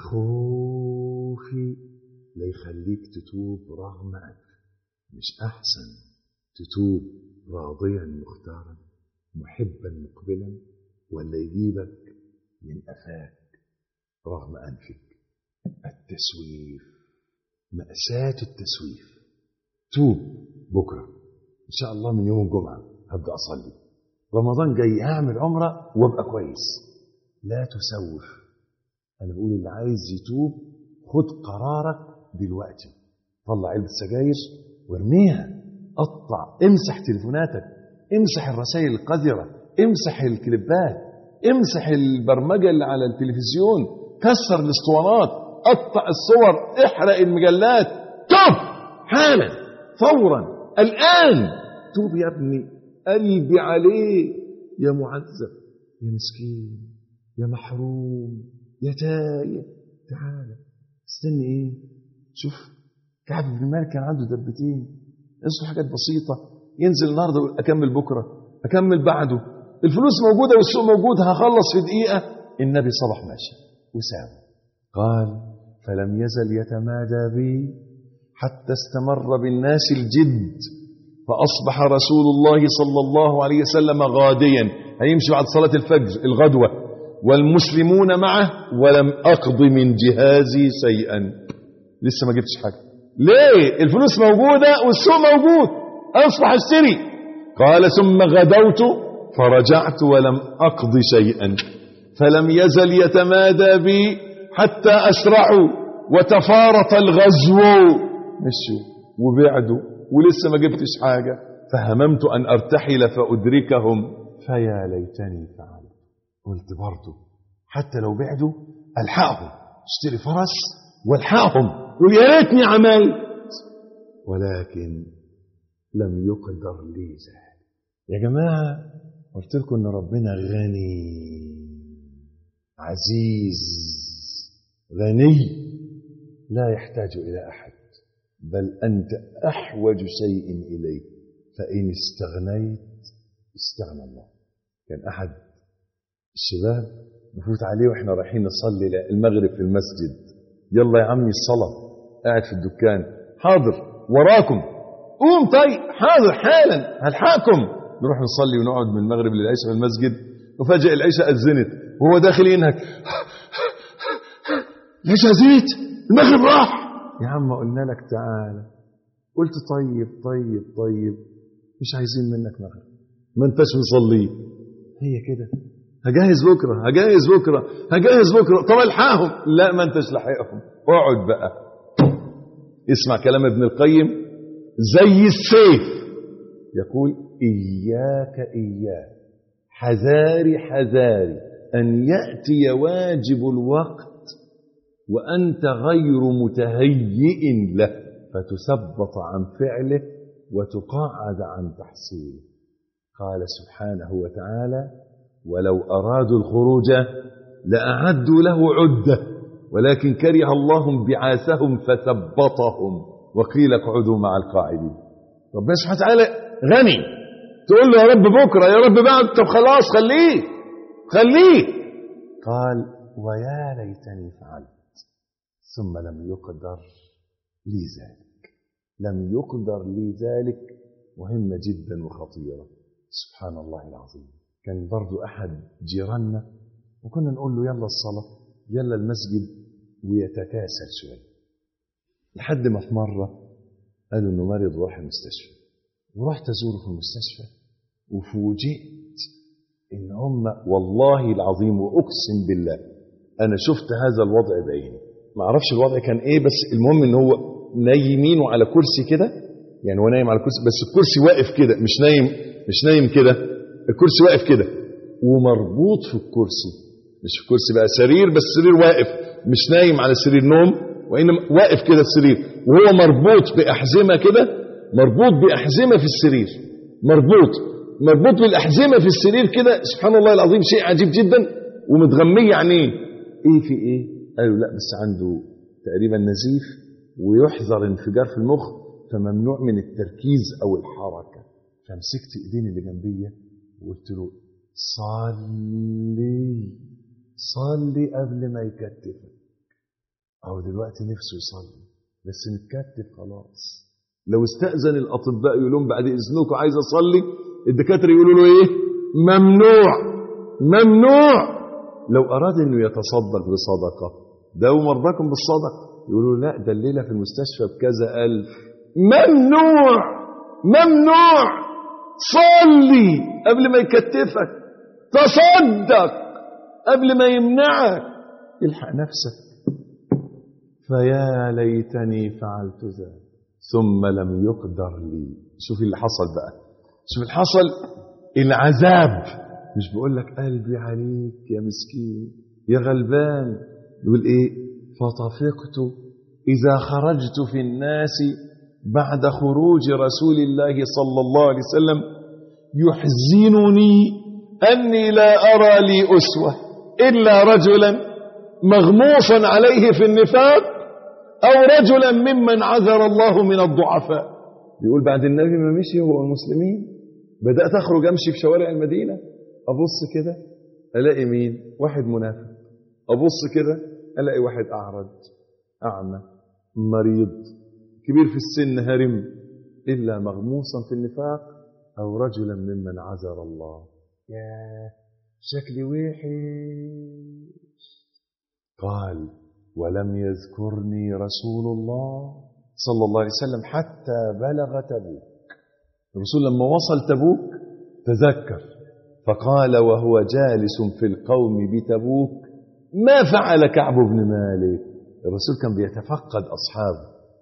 S3: خوفي لا يخليك تتوب رغم انفي مش احسن تتوب راضيا مختارا محبا مقبلا ولا يجيبك من قفاك رغم انفك التسويف مأساة التسويف توب بكرة إن شاء الله من يوم الجمعة هبدأ أصلي رمضان جاي هعمل عمرة وابقى كويس لا تسوف أنا بقول اللي عايز يتوب خد قرارك دلوقتي طلع علبة سجاير وارميها قطع امسح تليفوناتك امسح الرسائل القذرة امسح الكليبات امسح البرمجة اللي على التلفزيون كسر الاسطوانات قطع الصور احرق المجلات توب حالا فورا الآن توب يا ابني قلبي عليه يا معذب يا مسكين يا محروم يا تايه تعالى استني ايه شوف كعب بن مالك كان عنده دبتين يصلوا حاجات بسيطة ينزل النهارده ويقول أكمل بكرة أكمل بعده الفلوس موجودة والسوق موجود هخلص في دقيقة النبي صبح ماشي وسام قال فلم يزل يتمادى بي حتى استمر بالناس الجد فأصبح رسول الله صلى الله عليه وسلم غاديا هيمشي بعد صلاة الفجر الغدوة والمسلمون معه ولم أقض من جهازي شيئا لسه ما جبتش حاجة ليه الفلوس موجودة والسوق موجود أصبح اشتري قال ثم غدوت فرجعت ولم أقض شيئا فلم يزل يتمادى بي حتى أسرعوا وتفارط الغزو مشوا وبعدوا ولسه ما جبتش حاجة فهممت أن أرتحل فأدركهم فيا ليتني فعلت قلت برضه حتى لو بعدوا ألحقهم اشتري فرس والحقهم ويا ريتني عملت ولكن لم يقدر لي ذلك يا جماعة قلت لكم ان ربنا غني عزيز غني لا يحتاج الى احد بل انت احوج شيء اليه فان استغنيت استغنى الله كان احد الشباب نفوت عليه واحنا رايحين نصلي المغرب في المسجد يلا يا عمي الصلاه قاعد في الدكان حاضر وراكم قوم طيب حاضر حالا هلحقكم نروح نصلي ونقعد من المغرب للعشاء في المسجد وفجأة العشاء أذنت وهو داخل ينهك العشاء أذنت المغرب راح يا عم قلنا لك تعالى قلت طيب طيب طيب مش عايزين منك مغرب ما انتش مصلي هي كده هجهز بكره هجهز بكره هجهز بكره طب الحقهم لا ما انتش لاحقهم اقعد بقى اسمع كلام ابن القيم زي السيف يقول إياك إياك حذاري حذاري أن يأتي واجب الوقت وأنت غير متهيئ له فتثبط عن فعله وتقاعد عن تحصيله قال سبحانه وتعالى ولو أرادوا الخروج لأعدوا له عدة ولكن كره الله بعاثهم فثبطهم وقيل اقعدوا مع القاعدين ربنا سبحانه وتعالى غني تقول له يا رب بكره يا رب بعد طب خلاص خليه خليه قال ويا ليتني فعلت ثم لم يقدر لي ذلك لم يقدر لي ذلك مهمة جدا وخطيرة سبحان الله العظيم كان برضو أحد جيراننا وكنا نقول له يلا الصلاة يلا المسجد ويتكاسل شوية لحد ما في مرة قالوا انه مريض وراح المستشفى ورحت ازوره في المستشفى وفوجئت ان هم والله العظيم واقسم بالله انا شفت هذا الوضع بعيني ما اعرفش الوضع كان ايه بس المهم ان هو نايمينه على كرسي كده يعني هو نايم على كرسي بس الكرسي واقف كده مش نايم مش نايم كده الكرسي واقف كده ومربوط في الكرسي مش في كرسي بقى سرير بس سرير واقف مش نايم على سرير نوم وانما واقف كده السرير وهو مربوط باحزمه كده مربوط باحزمه في السرير مربوط مربوط بالاحزمه في السرير كده سبحان الله العظيم شيء عجيب جدا ومتغمية عينيه ايه في ايه قالوا لا بس عنده تقريبا نزيف ويحذر انفجار في المخ فممنوع من التركيز او الحركه فمسكت ايدين اللي جنبيه وقلت له صلي صلي قبل ما يكتفك أو دلوقتي نفسه يصلي بس متكتف خلاص لو استأذن الأطباء يقول لهم بعد إذنكم عايز أصلي الدكاترة يقولوا له إيه ممنوع ممنوع لو أراد إنه يتصدق بصدقة داووا مرضاكم بالصدقة يقولوا لا ده الليلة في المستشفى بكذا ألف ممنوع ممنوع صلي قبل ما يكتفك تصدق قبل ما يمنعك الحق نفسك فيا ليتني فعلت ذلك ثم لم يقدر لي شوف اللي حصل بقى شوف اللي حصل العذاب مش بقول لك قلبي عليك يا مسكين يا غلبان يقول ايه فطفقت اذا خرجت في الناس بعد خروج رسول الله صلى الله عليه وسلم يحزنني اني لا ارى لي اسوه الا رجلا مغموصا عليه في النفاق او رجلا ممن عذر الله من الضعفاء بيقول بعد النبي ما مشي هو المسلمين بدات اخرج امشي في شوارع المدينه ابص كده الاقي مين واحد منافق ابص كده الاقي واحد اعرج اعمى مريض كبير في السن هرم الا مغموسا في النفاق او رجلا ممن عذر الله يا شكلي وحش قال ولم يذكرني رسول الله صلى الله عليه وسلم حتى بلغ تبوك الرسول لما وصل تبوك تذكر فقال وهو جالس في القوم بتبوك ما فعل كعب بن مالك الرسول كان بيتفقد أصحابه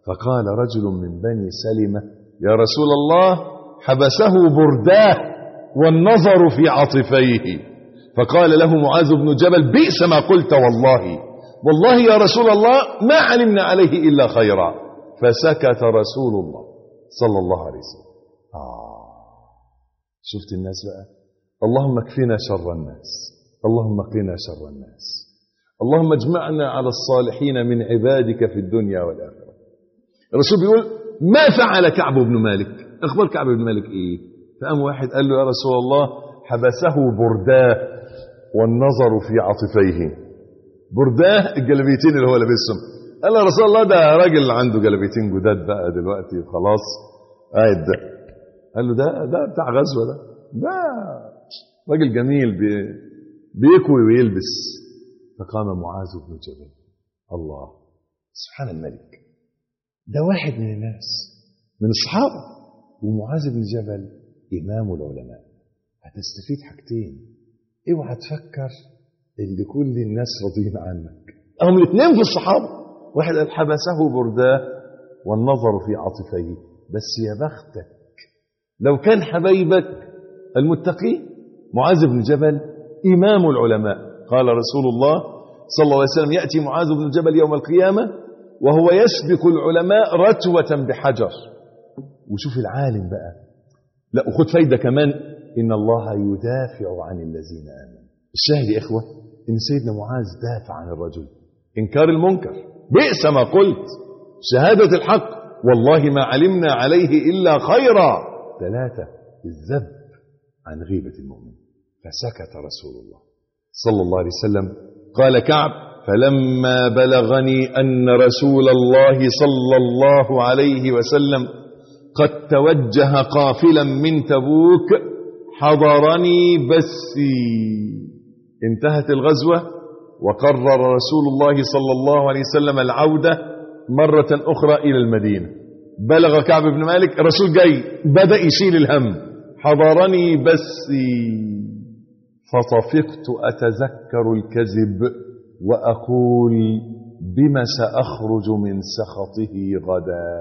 S3: فقال رجل من بني سلمة يا رسول الله حبسه برداه والنظر في عطفيه فقال له معاذ بن جبل بئس ما قلت والله والله يا رسول الله ما علمنا عليه إلا خيرا فسكت رسول الله صلى الله عليه وسلم آه شفت الناس بقى اللهم اكفنا شر الناس اللهم قنا شر الناس اللهم اجمعنا على الصالحين من عبادك في الدنيا والآخرة الرسول بيقول ما فعل كعب بن مالك اخبار كعب بن مالك ايه فقام واحد قال له يا رسول الله حبسه برداه والنظر في عطفيه برداه الجلبيتين اللي هو لابسهم قال له يا رسول الله ده راجل عنده جلبيتين جداد بقى دلوقتي خلاص قاعد ده قال له ده ده بتاع غزوه ده ده راجل جميل بي بيكوي ويلبس فقام معاذ بن جبل الله سبحان الملك ده واحد من الناس من الصحابه ومعاذ بن جبل امام العلماء هتستفيد حاجتين اوعى تفكر ان كل الناس راضيين عنك هم الاثنين في الصحابه واحد قال حبسه برداه والنظر في عاطفيه بس يا بختك لو كان حبايبك المتقين معاذ بن جبل امام العلماء قال رسول الله صلى الله عليه وسلم ياتي معاذ بن جبل يوم القيامه وهو يسبق العلماء رتوه بحجر وشوف العالم بقى لا وخد فايده كمان ان الله يدافع عن الذين امنوا الشاهد يا اخوه ان سيدنا معاذ دافع عن الرجل انكار المنكر بئس ما قلت شهاده الحق والله ما علمنا عليه الا خيرا ثلاثه الذب عن غيبه المؤمن فسكت رسول الله صلى الله عليه وسلم قال كعب فلما بلغني ان رسول الله صلى الله عليه وسلم قد توجه قافلا من تبوك حضرني بسي انتهت الغزوة وقرر رسول الله صلى الله عليه وسلم العودة مرة أخرى إلى المدينة بلغ كعب بن مالك الرسول جاي بدأ يشيل الهم حضرني بسي فطفقت أتذكر الكذب وأقول بما سأخرج من سخطه غدا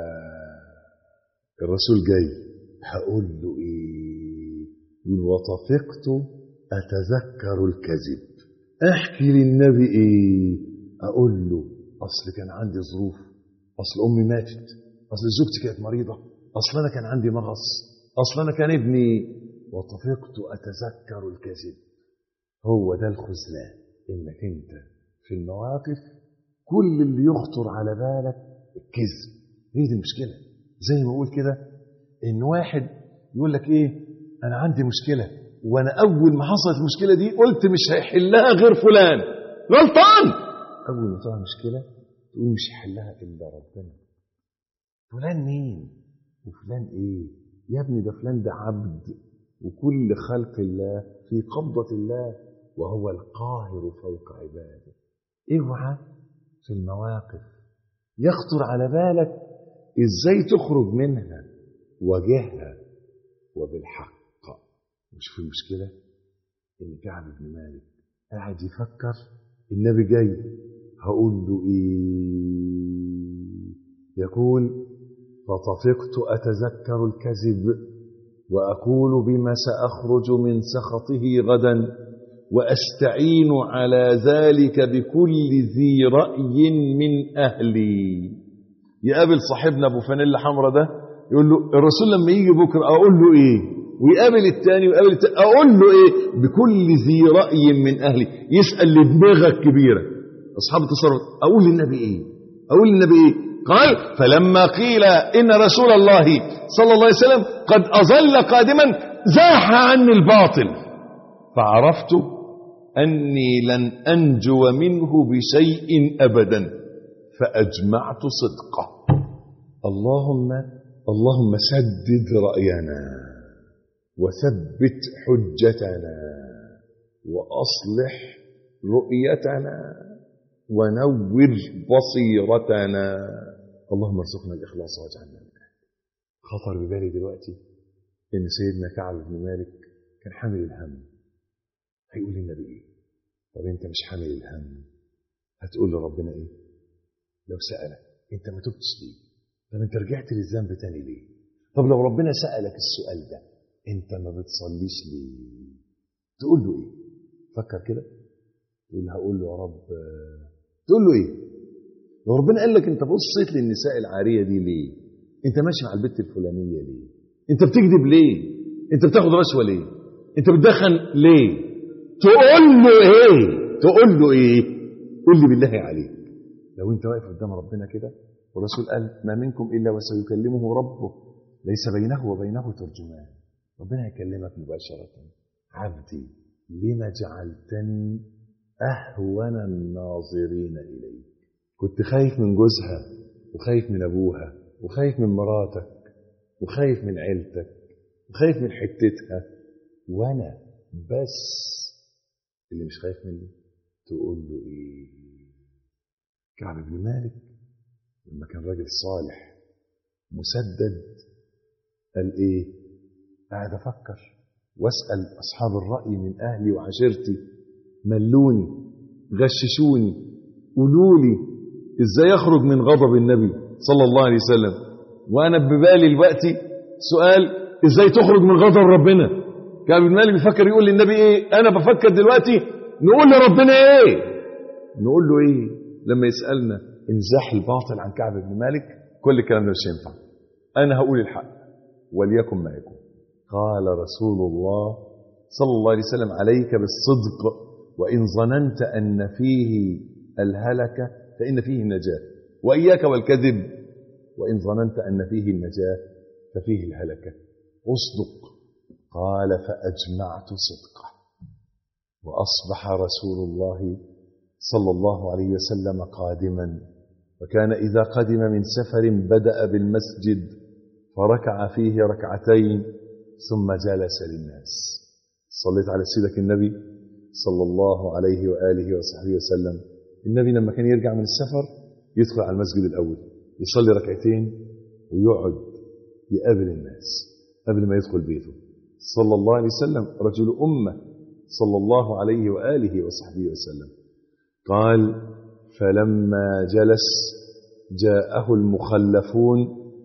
S3: الرسول جاي هقول له ايه يقول وطفقت اتذكر الكذب احكي للنبي ايه اقول له اصل كان عندي ظروف اصل امي ماتت اصل زوجتي كانت مريضه اصل انا كان عندي مغص اصل انا كان ابني وطفقت اتذكر الكذب هو ده الخذلان انك انت في المواقف كل اللي يخطر على بالك الكذب هي دي المشكله زي ما اقول كده ان واحد يقول لك ايه انا عندي مشكله وانا اول ما حصلت المشكله دي قلت مش هيحلها غير فلان غلطان اول ما طلع مشكله تقول مش هيحلها الا ربنا فلان مين وفلان ايه يا ابني ده فلان ده عبد وكل خلق الله في قبضه الله وهو القاهر فوق عباده اوعى في المواقف يخطر على بالك ازاي تخرج منها واجهها وبالحق وشوف المشكلة ان كعب بن مالك قاعد يفكر النبي جاي هقول له ايه يقول فطفقت اتذكر الكذب واقول بما ساخرج من سخطه غدا واستعين على ذلك بكل ذي راي من اهلي يقابل صاحبنا ابو فانيلا حمراء ده يقول له الرسول لما يجي بكره اقول له ايه ويقابل الثاني ويقابل التاني اقول له ايه بكل ذي راي من اهلي يسال لدماغك كبيره اصحاب التصرف اقول للنبي ايه اقول للنبي ايه قال فلما قيل ان رسول الله صلى الله عليه وسلم قد اظل قادما زاح عني الباطل فعرفت اني لن انجو منه بشيء ابدا فاجمعت صدقه اللهم اللهم سدد راينا وثبت حجتنا واصلح رؤيتنا ونور بصيرتنا اللهم ارزقنا الاخلاص واجعلنا من اهله خطر ببالي دلوقتي ان سيدنا كعب بن مالك كان حامل الهم هيقول للنبي ايه طب انت مش حامل الهم هتقول لربنا ايه لو سالك انت ما تبتش ليه طب انت رجعت للذنب تاني ليه طب لو ربنا سألك السؤال ده انت ما بتصليش ليه تقول له ايه فكر كده تقول هقول له يا رب تقول له ايه لو ربنا قال لك انت بصيت للنساء العاريه دي ليه انت ماشي مع البت الفلانيه ليه انت بتكذب ليه انت بتاخد رشوه ليه انت بتدخن ليه تقول له ايه تقول له ايه قول لي بالله عليك لو انت واقف قدام ربنا كده والرسول قال ما منكم الا وسيكلمه ربه ليس بينه وبينه ترجمان ربنا يكلمك مباشره عبدي لما جعلتني اهون الناظرين اليك كنت خايف من جوزها وخايف من ابوها وخايف من مراتك وخايف من عيلتك وخايف من حتتها وانا بس اللي مش خايف مني تقول له ايه كعب بن مالك لما كان راجل صالح مسدد قال ايه قاعد افكر واسال اصحاب الراي من اهلي وعشيرتي ملوني غششوني قولوا لي ازاي اخرج من غضب النبي صلى الله عليه وسلم وانا ببالي دلوقتي سؤال ازاي تخرج من غضب ربنا كان ابن مالك بيفكر يقول للنبي ايه انا بفكر دلوقتي نقول لربنا ايه نقول له ايه لما يسالنا انزاح الباطل عن كعب بن مالك كل الكلام ده مش ينفع انا هقول الحق وليكن ما يكون قال رسول الله صلى الله عليه وسلم عليك بالصدق وان ظننت ان فيه الهلكه فان فيه النجاه واياك والكذب وان ظننت ان فيه النجاه ففيه الهلكه اصدق قال فاجمعت صدقه واصبح رسول الله صلى الله عليه وسلم قادما وكان اذا قدم من سفر بدا بالمسجد فركع فيه ركعتين ثم جلس للناس صليت على سيدك النبي صلى الله عليه واله وصحبه وسلم النبي لما كان يرجع من السفر يدخل على المسجد الاول يصلي ركعتين ويقعد يقابل الناس قبل ما يدخل بيته صلى الله عليه وسلم رجل امه صلى الله عليه واله وصحبه وسلم قال فلما جلس جاءه المخلفون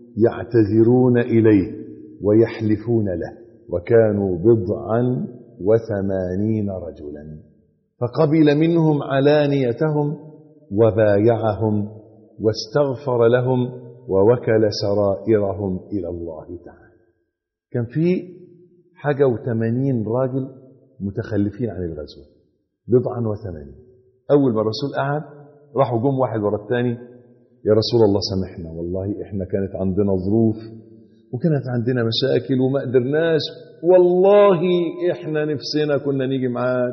S3: يعتذرون اليه ويحلفون له وكانوا بضعا وثمانين رجلا فقبل منهم علانيتهم وبايعهم واستغفر لهم ووكل سرائرهم الى الله تعالى كان في حاجه وثمانين راجل متخلفين عن الغزوه بضعا وثمانين اول ما الرسول قعد راحوا جم واحد ورا الثاني يا رسول الله سامحنا والله احنا كانت عندنا ظروف وكانت عندنا مشاكل وما قدرناش والله احنا نفسنا كنا نيجي معاك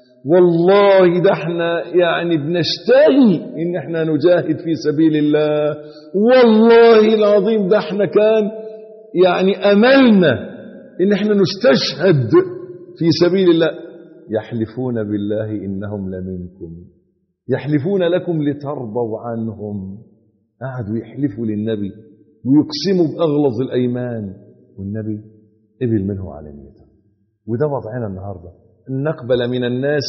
S3: والله ده احنا يعني بنشتهي ان احنا نجاهد في سبيل الله والله العظيم ده احنا كان يعني املنا ان احنا نستشهد في سبيل الله يحلفون بالله انهم لمنكم يحلفون لكم لترضوا عنهم قعدوا يحلفوا للنبي ويقسموا باغلظ الايمان والنبي قبل منه علانيته وده وضعنا النهارده نقبل من الناس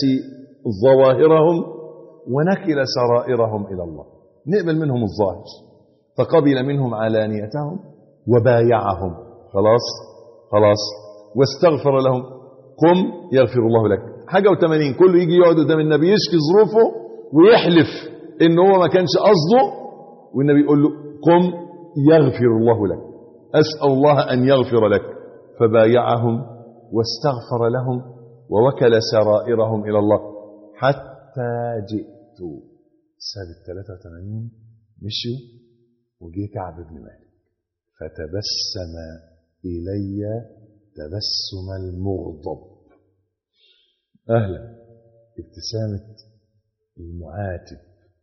S3: ظواهرهم ونكل سرائرهم الى الله نقبل منهم الظاهر فقبل منهم علانيتهم وبايعهم خلاص خلاص واستغفر لهم قم يغفر الله لك حاجه وثمانين كله يجي يقعد قدام النبي يشكي ظروفه ويحلف ان هو ما كانش قصده والنبي يقول له قم يغفر الله لك اسال الله ان يغفر لك فبايعهم واستغفر لهم ووكل سرائرهم الى الله حتى جئت ساب ال 83 مشوا وجه كعب بن مالك فتبسم الي تبسم المغضب اهلا ابتسامه المعاتب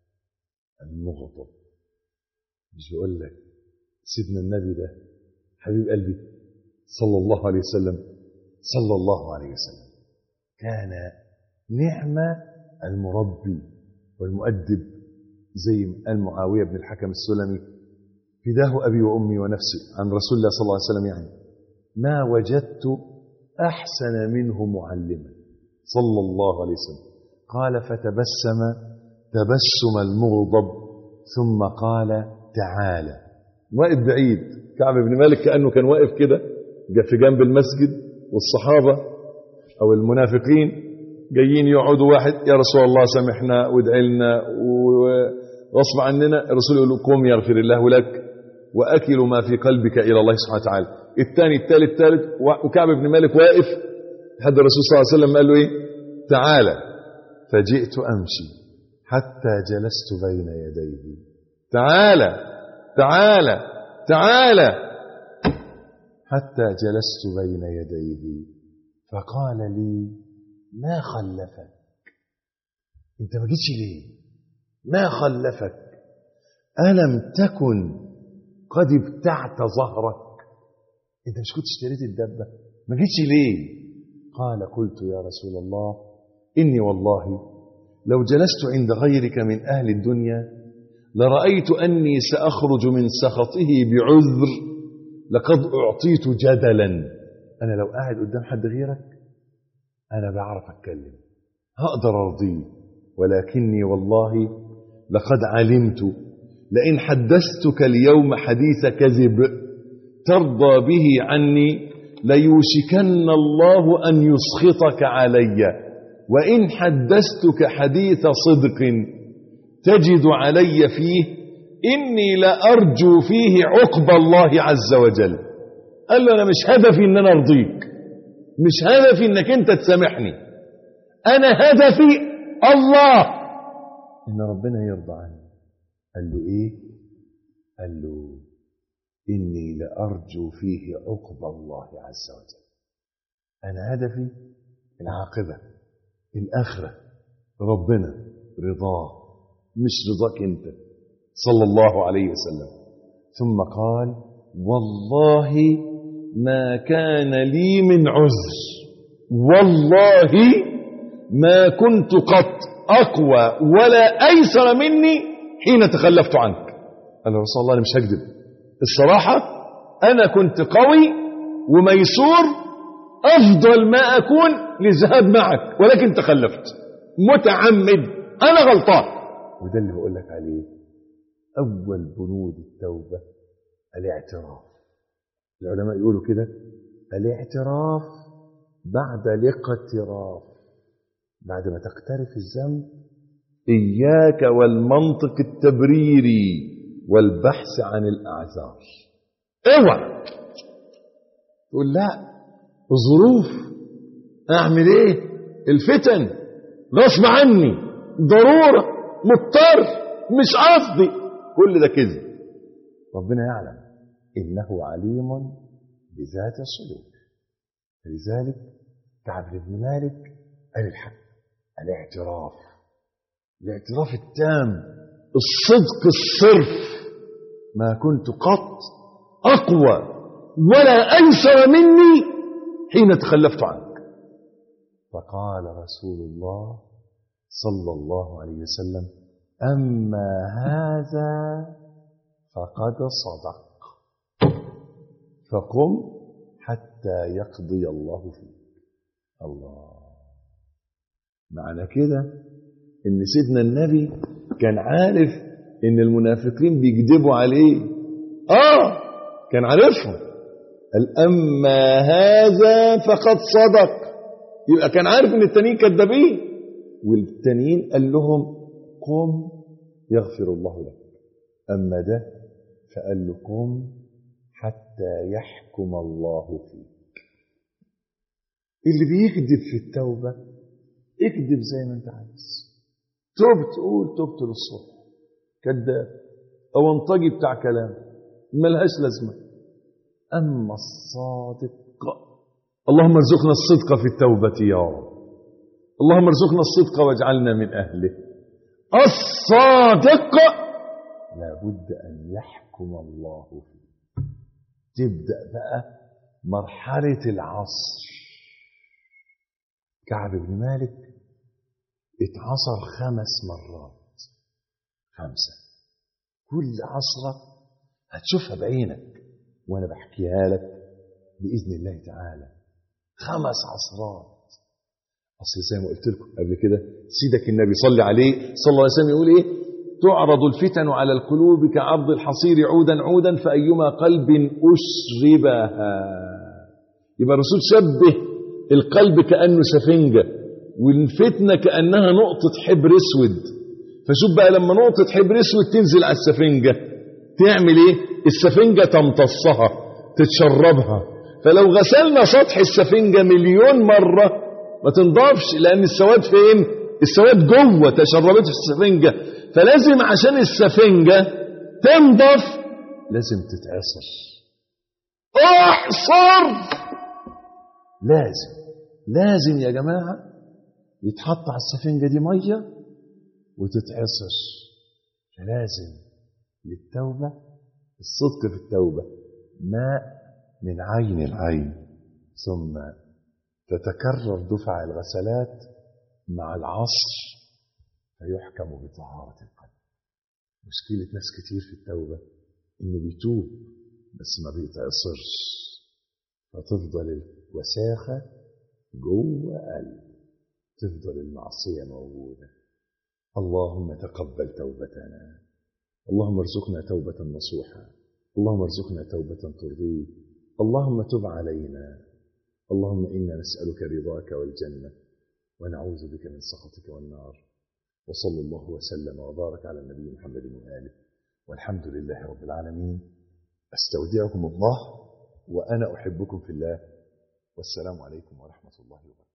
S3: المغضب مش بقول لك سيدنا النبي ده حبيب قلبي صلى الله عليه وسلم صلى الله عليه وسلم كان نعم المربي والمؤدب زي ما قال معاوية بن الحكم السلمي فداه أبي وأمي ونفسي عن رسول الله صلى الله عليه وسلم يعني ما وجدت أحسن منه معلما صلى الله عليه وسلم قال فتبسم تبسم المغضب ثم قال تعالى واقف بعيد كعب بن مالك كأنه كان واقف كده جا- في جنب المسجد والصحابة أو المنافقين جايين يقعدوا واحد يا رسول الله سامحنا وادعي لنا وغصب عننا الرسول يقول له قم يغفر الله لك وأكل ما في قلبك إلى الله سبحانه وتعالى الثاني الثالث الثالث وكعب بن مالك واقف لحد الرسول صلى الله عليه وسلم قال له إيه تعالى فجئت أمشي حتى جلست بين يديه تعالى تعالى تعالى حتى جلست بين يديه فقال لي ما خلفك انت ما جيتش ليه ما خلفك ألم تكن قد ابتعت ظهرك انت مش كنت اشتريت الدبة ما جيتش ليه قال قلت يا رسول الله إني والله لو جلست عند غيرك من أهل الدنيا لرأيت أني سأخرج من سخطه بعذر لقد أعطيت جدلا أنا لو قاعد قدام حد غيرك أنا بعرف أتكلم هقدر أرضيه ولكني والله لقد علمت لئن حدثتك اليوم حديث كذب ترضى به عني ليوشكن الله أن يسخطك علي وإن حدثتك حديث صدق تجد علي فيه إني لأرجو فيه عقب الله عز وجل قال له أنا مش هدفي إن أنا أرضيك مش هدفي إنك أنت تسامحني أنا هدفي الله إن ربنا يرضى عني قال له إيه قال له إني لأرجو فيه عقب الله عز وجل أنا هدفي العاقبة الآخرة ربنا رضاه مش رضاك أنت صلى الله عليه وسلم ثم قال والله ما كان لي من عذر والله ما كنت قط أقوى ولا أيسر مني حين تخلفت عنك قال رسول الله أنا مش هكذب الصراحة أنا كنت قوي وميسور أفضل ما أكون للذهاب معك ولكن تخلفت متعمد أنا غلطان وده اللي بقول لك عليه أول بنود التوبة الاعتراف العلماء يقولوا كده الاعتراف بعد الاقتراف بعد ما تقترف الذنب إياك والمنطق التبريري والبحث عن الأعذار اوعى تقول لا الظروف أعمل إيه الفتن غصب عني ضرورة مضطر مش قصدي كل ده كذب ربنا يعلم إنه عليم بذات الصدور لذلك كعب بن مالك قال الحق الاعتراف الاعتراف التام الصدق الصرف ما كنت قط أقوى ولا أيسر مني حين تخلفت عنك فقال رسول الله صلى الله عليه وسلم أما هذا فقد صدق فقم حتى يقضي الله فيك الله معنى كده ان سيدنا النبي كان عارف ان المنافقين بيكذبوا عليه اه كان عارفهم قال اما هذا فقد صدق يبقى كان عارف ان التانيين كذابين والتانيين قال لهم قم يغفر الله لك اما ده فقال له قم حتى يحكم الله فيك اللي بيكذب في التوبه اكذب زي ما انت عايز تبت قول تبت للصبح كذاب او انطجي بتاع كلام ملهاش لازمه اما الصادق اللهم ارزقنا الصدق في التوبه يا رب اللهم ارزقنا الصدق واجعلنا من اهله الصادق لابد ان يحكم الله فيه تبدا بقى مرحله العصر كعب بن مالك اتعصر خمس مرات خمسة كل عصرة هتشوفها بعينك وأنا بحكيها لك بإذن الله تعالى خمس عصرات أصل زي ما قلت لكم قبل كده سيدك النبي صلى عليه صلى الله عليه وسلم يقول إيه تعرض الفتن على القلوب كعرض الحصير عودا عودا فأيما قلب أشربها يبقى الرسول شبه القلب كأنه سفنجة والفتنة كأنها نقطة حبر اسود فشوف بقى لما نقطة حبر اسود تنزل على السفنجة تعمل ايه السفنجة تمتصها تتشربها فلو غسلنا سطح السفنجة مليون مرة ما تنضفش لأن السواد فين السواد جوه تشربت في السفنجة فلازم عشان السفنجة تنضف لازم تتعصر اعصر لازم لازم يا جماعة يتحط على السفنجة دي مية وتتعصر فلازم للتوبة الصدق في التوبة ماء من عين العين ثم تتكرر دفع الغسلات مع العصر فيحكم بطهارة القلب مشكلة ناس كتير في التوبة إنه بيتوب بس ما بيتعصرش فتفضل الوساخة جوه قلب تفضل المعصية موجودة اللهم تقبل توبتنا اللهم ارزقنا توبة نصوحة اللهم ارزقنا توبة ترضيك اللهم تب علينا اللهم إنا نسألك رضاك والجنة ونعوذ بك من سخطك والنار وصلى الله وسلم وبارك على النبي محمد وآله والحمد لله رب العالمين أستودعكم الله وأنا أحبكم في الله والسلام عليكم ورحمة الله وبركاته